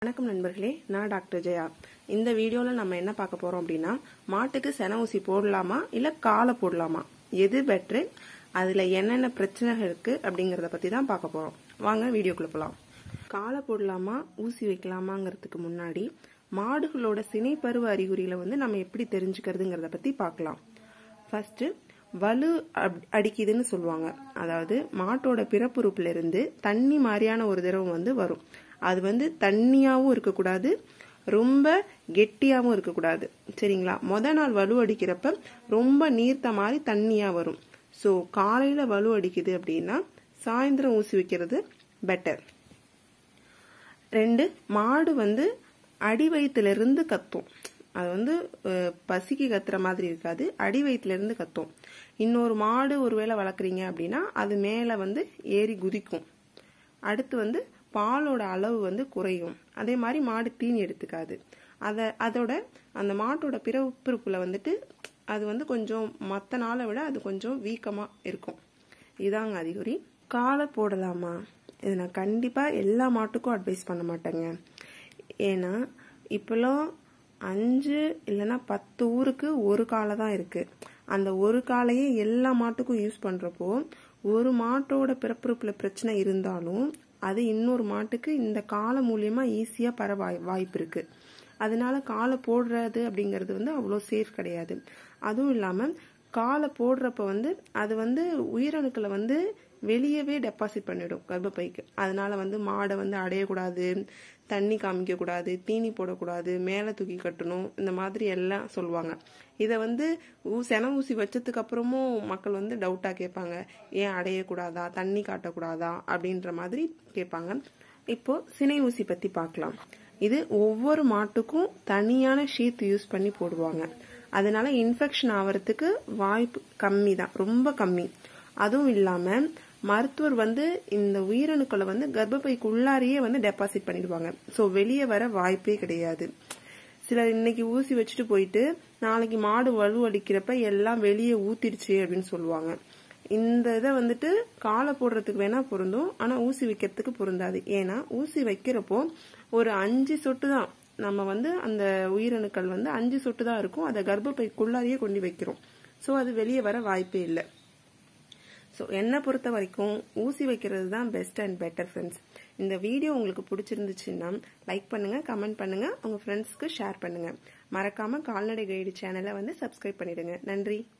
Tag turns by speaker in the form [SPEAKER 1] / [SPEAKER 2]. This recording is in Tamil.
[SPEAKER 1] வணக்கம் நண்பர்களே நான் டாக்டர் ஜெயா இந்த வீடியோவில் நம்ம என்ன பார்க்க போறோம் அப்படின்னா மாட்டுக்கு சென ஊசி போடலாமா இல்லை காலை போடலாமா எது பெட்ரு அதில் என்னென்ன பிரச்சனைகள் இருக்கு அப்படிங்கிறத பற்றி தான் பார்க்க போறோம் வாங்க வீடியோக்குள்ள போகலாம் காலை போடலாமா ஊசி வைக்கலாமாங்கிறதுக்கு முன்னாடி மாடுகளோட சினைப்பருவ அறிகுறிகளை வந்து நம்ம எப்படி தெரிஞ்சுக்கிறதுங்கிறத பற்றி பார்க்கலாம் ஃபர்ஸ்ட் வலு அப்- அடிக்குதுன்னு சொல்லுவாங்க அதாவது மாட்டோட பிறப்புறுப்புல இருந்து தண்ணி மாதிரியான ஒரு திரவம் வந்து வரும் அது வந்து தண்ணியாவும் இருக்கக்கூடாது ரொம்ப கெட்டியாவும் இருக்கக்கூடாது சரிங்களா முத நாள் வலு அடிக்கிறப்ப ரொம்ப நீர்த்த மாதிரி தண்ணியா வரும் ஸோ காலையில வலு அடிக்குது அப்படின்னா சாயந்தரம் ஊசி வைக்கிறது பெட்டர் ரெண்டு மாடு வந்து அடி வயிற்றுல இருந்து கத்தும் அது வந்து அஹ், பசிக்கு கத்துற மாதிரி இருக்காது அடி வயிற்றுல இருந்து கத்தும் இன்னொரு மாடு ஒருவேளை வளர்க்குறீங்க அப்படின்னா அது மேலே வந்து ஏறி குதிக்கும் அடுத்து வந்து பாலோட அளவு வந்து குறையும் அதே மாதிரி மாடு தீனி எடுத்துக்காது அதை அதோட அந்த மாட்டோட பிறப்புறுப்புல வந்துட்டு அது வந்து கொஞ்சம் மற்ற நாளை விட அது கொஞ்சம் வீக்கமாக இருக்கும் இதாங்க அறிகுறி காலை போடலாமா இது நான் கண்டிப்பாக எல்லா மாட்டுக்கும் அட்வைஸ் பண்ண மாட்டேங்க ஏன்னா இப்போலாம் அஞ்சு இல்லைன்னா பத்து ஊருக்கு ஒரு காலை தான் இருக்கு அந்த ஒரு காலையே எல்லா மாட்டுக்கும் யூஸ் பண்றப்போ ஒரு மாட்டோட பிறப்புறுப்புல பிரச்சனை இருந்தாலும் அது இன்னொரு மாட்டுக்கு இந்த காலை மூலியமா ஈஸியா பரவ வாய்- வாய்ப்பு இருக்கு அதனால காலை போடுறது அப்படிங்கிறது வந்து அவ்வளோ சேஃப் கிடையாது அதுவும் இல்லாம காலை போடுறப்ப வந்து அது வந்து உயிரணுக்களை வந்து வெளியவே டெபாசிட் பண்ணிடும் கர்ப்பப்பைக்கு அதனால வந்து மாடை வந்து அடையக்கூடாது தண்ணி காமிக்க கூடாது தீனி போடக்கூடாது மேலே தூக்கி கட்டணும் இந்த மாதிரி எல்லாம் சொல்லுவாங்க இதை வந்து ஊ- சென ஊசி வச்சதுக்கு அப்புறமும் மக்கள் வந்து டவுட்டா கேட்பாங்க ஏன் அடையக்கூடாதா தண்ணி காட்டக்கூடாதா அப்படின்ற மாதிரி கேட்பாங்க இப்போ சினை ஊசி பத்தி பார்க்கலாம் இது ஒவ்வொரு மாட்டுக்கும் தனியான ஷீத் யூஸ் பண்ணி போடுவாங்க அதனால இன்ஃபெக்ஷன் ஆவறதுக்கு வாய்ப்பு கம்மி தான் ரொம்ப கம்மி அதுவும் இல்லாம மருத்துவர் வந்து இந்த உயிரணுக்களை வந்து கர்ப்பப்பைக்கு உள்ளாரையே வந்து டெபாசிட் பண்ணிடுவாங்க ஸோ வெளியே வர வாய்ப்பே கிடையாது சிலர் இன்னைக்கு ஊசி வச்சுட்டு போயிட்டு நாளைக்கு மாடு வலு அடிக்கிறப்ப எல்லாம் வெளியே ஊத்திடுச்சு அப்படின்னு சொல்லுவாங்க இந்த இதை வந்துட்டு காலை போடுறதுக்கு வேணா பொருந்தும் ஆனா ஊசி வைக்கிறதுக்கு பொருந்தாது ஏன்னா ஊசி வைக்கிறப்போ ஒரு அஞ்சு சொட்டு தான் நம்ம வந்து அந்த உயிரணுக்கள் வந்து அஞ்சு சொட்டு தான் இருக்கும் அதை கர்ப்பப்பைக்குள்ளாரையே கொண்டு வைக்கிறோம் ஸோ அது வெளியே வர வாய்ப்பே இல்லை ஸோ என்னை பொறுத்த வரைக்கும் ஊசி வைக்கிறது தான் பெஸ்ட் அண்ட் பெட்டர் ஃப்ரெண்ட்ஸ் இந்த வீடியோ உங்களுக்கு பிடிச்சிருந்துச்சுன்னா லைக் பண்ணுங்க கமெண்ட் பண்ணுங்க உங்க ஃப்ரெண்ட்ஸ்க்கு ஷேர் பண்ணுங்க மறக்காம கால்நடை கைடு சேனலை வந்து சப்ஸ்கிரைப் பண்ணிடுங்க நன்றி